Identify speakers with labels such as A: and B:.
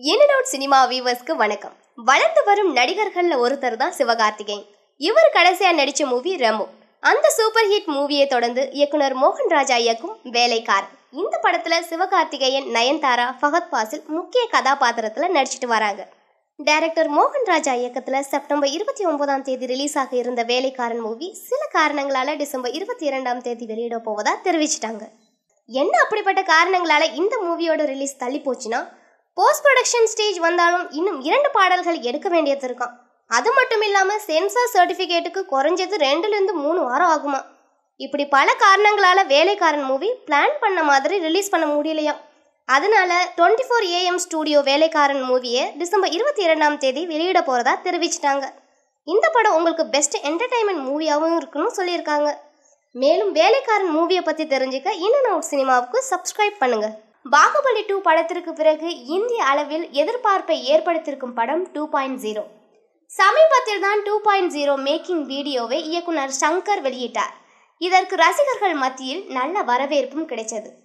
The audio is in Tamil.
A: இன் அண்ட் அவுட் சினிமா வியூவர்ஸ்க்கு வணக்கம் வளர்ந்து வரும் நடிகர்கள்ல ஒருத்தர் தான் சிவகார்த்திகேயன் இவர் கடைசியா நடிச்ச மூவி ரெமோ அந்த சூப்பர் ஹிட் மூவியை தொடர்ந்து இயக்குனர் மோகன் ராஜா இயக்கும் வேலைக்காரன் இந்த படத்துல சிவகார்த்திகேயன் நயன்தாரா ஃபஹத் பாசில் முக்கிய கதாபாத்திரத்துல நடிச்சிட்டு வராங்க டைரக்டர் மோகன் ராஜா இயக்கத்துல செப்டம்பர் இருபத்தி ஒன்பதாம் தேதி ரிலீஸ் ஆக இருந்த வேலைக்காரன் மூவி சில காரணங்களால டிசம்பர் இருபத்தி இரண்டாம் தேதி வெளியிட போவதா தெரிவிச்சிட்டாங்க என்ன அப்படிப்பட்ட காரணங்களால இந்த மூவியோட ரிலீஸ் தள்ளி போச்சுன்னா போஸ்ட் ப்ரொடக்ஷன் ஸ்டேஜ் வந்தாலும் இன்னும் இரண்டு பாடல்கள் எடுக்க வேண்டியது இருக்காம் அது மட்டும் இல்லாமல் சென்சார் சர்டிஃபிகேட்டுக்கு குறைஞ்சது ரெண்டுலேருந்து மூணு வாரம் ஆகுமா இப்படி பல காரணங்களால வேலைக்காரன் மூவி பிளான் பண்ண மாதிரி ரிலீஸ் பண்ண முடியலையாம் அதனால டுவெண்ட்டி ஃபோர் ஏஎம் ஸ்டூடியோ வேலைக்காரன் மூவியை டிசம்பர் இருபத்தி இரண்டாம் தேதி வெளியிட போகிறதா தெரிவிச்சிட்டாங்க இந்த படம் உங்களுக்கு பெஸ்ட் என்டர்டைன்மெண்ட் மூவியாகவும் இருக்குன்னு சொல்லியிருக்காங்க மேலும் வேலைக்காரன் மூவியை பற்றி தெரிஞ்சுக்க இன் அண்ட் அவுட் சினிமாவுக்கு சப்ஸ்கிரைப் பண்ணுங்க பாகுபலி டூ படத்திற்கு பிறகு இந்திய அளவில் எதிர்பார்ப்பை ஏற்படுத்தியிருக்கும் படம் டூ பாயிண்ட் ஜீரோ சமீபத்தில் தான் டூ பாயிண்ட் ஜீரோ மேக்கிங் வீடியோவை இயக்குனர் சங்கர் வெளியிட்டார் இதற்கு ரசிகர்கள் மத்தியில் நல்ல வரவேற்பும் கிடைச்சது